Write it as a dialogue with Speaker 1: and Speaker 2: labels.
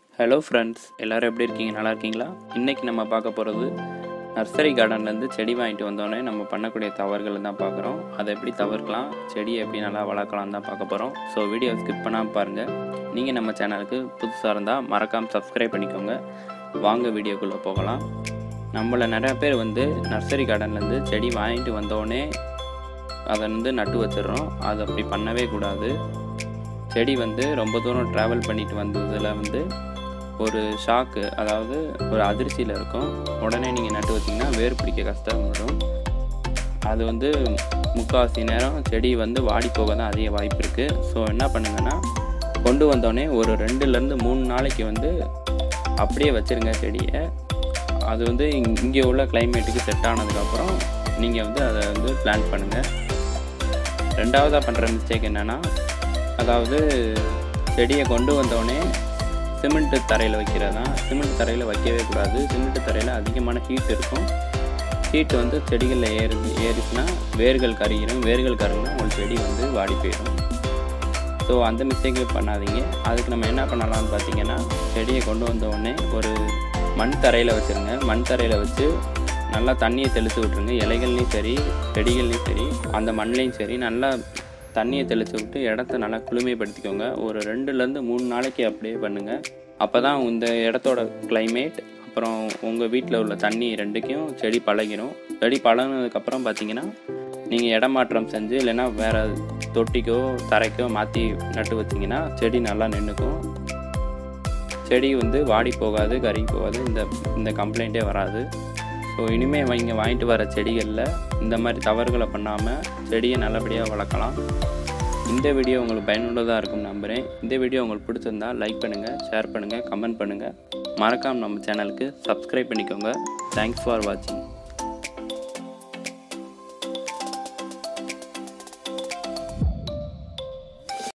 Speaker 1: hello friends எல்லோரும் எப்படி இருக்கீங்க நல்லா இருக்கீங்களா இன்றைக்கி நம்ம பார்க்க போகிறது நர்சரி கார்டன்லேருந்து செடி வாங்கிட்டு வந்தோடனே நம்ம பண்ணக்கூடிய தவறுகளை தான் பார்க்குறோம் அதை எப்படி தவிர்க்கலாம் செடியை எப்படி நல்லா வளர்க்கலாம் தான் பார்க்க போகிறோம் ஸோ வீடியோ ஸ்கிப் பண்ணாமல் பாருங்கள் நீங்கள் நம்ம சேனலுக்கு புதுசாக இருந்தால் மறக்காமல் சப்ஸ்கிரைப் பண்ணிக்கோங்க வாங்க வீடியோக்குள்ளே போகலாம் நம்மள நிறைய பேர் வந்து நர்சரி கார்டன்லேருந்து செடி வாங்கிட்டு வந்தோடனே அதை வந்து நட்டு வச்சிடுறோம் அது அப்படி பண்ணவே கூடாது செடி வந்து ரொம்ப தூரம் ட்ராவல் பண்ணிட்டு வந்ததில் வந்து ஒரு ஷாக்கு அதாவது ஒரு அதிர்ச்சியில் இருக்கும் உடனே நீங்கள் நட்டு வச்சிங்கன்னா வேர் பிடிக்க கஷ்டம் வரும் அது வந்து முக்கால்வாசி நேரம் செடி வந்து வாடி போக தான் அதிக வாய்ப்பு இருக்குது ஸோ என்ன பண்ணுங்கன்னா கொண்டு வந்தோடனே ஒரு ரெண்டுலேருந்து மூணு நாளைக்கு வந்து அப்படியே வச்சுருங்க செடியை அது வந்து இங்கே உள்ள கிளைமேட்டுக்கு செட் ஆனதுக்கப்புறம் நீங்கள் வந்து அதை வந்து பிளான் பண்ணுங்கள் ரெண்டாவதாக பண்ணுற மிஸ்டேக் என்னென்னா அதாவது செடியை கொண்டு வந்தோடனே சிமெண்ட்டு தரையில் வைக்கிறது தான் சிமெண்ட் தரையில் வைக்கவே கூடாது சிமெண்ட் தரையில் அதிகமான ஹீட் இருக்கும் ஹீட் வந்து செடிகளில் ஏறி ஏறிச்சுன்னா வேர்கள் கருகிரும் வேர்கள் கருகினா உங்கள் செடி வந்து வாடி போயிடும் ஸோ அந்த மிஸ்டேக்கு பண்ணாதீங்க அதுக்கு நம்ம என்ன பண்ணலாம்னு பார்த்தீங்கன்னா செடியை கொண்டு வந்த உடனே ஒரு மண் தரையில் வச்சுருங்க மண் தரையில் வச்சு நல்லா தண்ணியை தெளித்து விட்ருங்க இலைகள்லையும் சரி செடிகள்லையும் சரி அந்த மண்லேயும் சரி நல்லா தண்ணியை தெளித்து விட்டு இடத்த நல்லா குளுமைப்படுத்திக்கோங்க ஒரு ரெண்டுலேருந்து மூணு நாளைக்கு அப்படியே பண்ணுங்கள் அப்போ தான் இந்த இடத்தோட கிளைமேட் அப்புறம் உங்கள் வீட்டில் உள்ள தண்ணி ரெண்டுக்கும் செடி பழகிடும் செடி பழகினதுக்கப்புறம் பார்த்தீங்கன்னா நீங்கள் இடமாற்றம் செஞ்சு இல்லைன்னா வேறு தொட்டிக்கோ தரைக்கோ மாற்றி நட்டு வச்சிங்கன்னா செடி நல்லா நின்றுக்கும் செடி வந்து வாடி போகாது கருகி போகாது இந்த இந்த கம்ப்ளைண்ட்டே வராது ஸோ இனிமேல் இங்கே வாங்கிட்டு வர செடிகளில் இந்த மாதிரி தவறுகளை பண்ணாமல் செடியை நல்லபடியாக வளர்க்கலாம் இந்த வீடியோ உங்களுக்கு பயனுள்ளதாக இருக்கும் நம்புகிறேன் இந்த வீடியோ உங்களுக்கு பிடிச்சிருந்தா லைக் பண்ணுங்கள் ஷேர் பண்ணுங்கள் கமெண்ட் பண்ணுங்கள் மறக்காமல் நம்ம சேனலுக்கு சப்ஸ்கிரைப் பண்ணிக்கோங்க தேங்க்ஸ் ஃபார் வாட்சிங்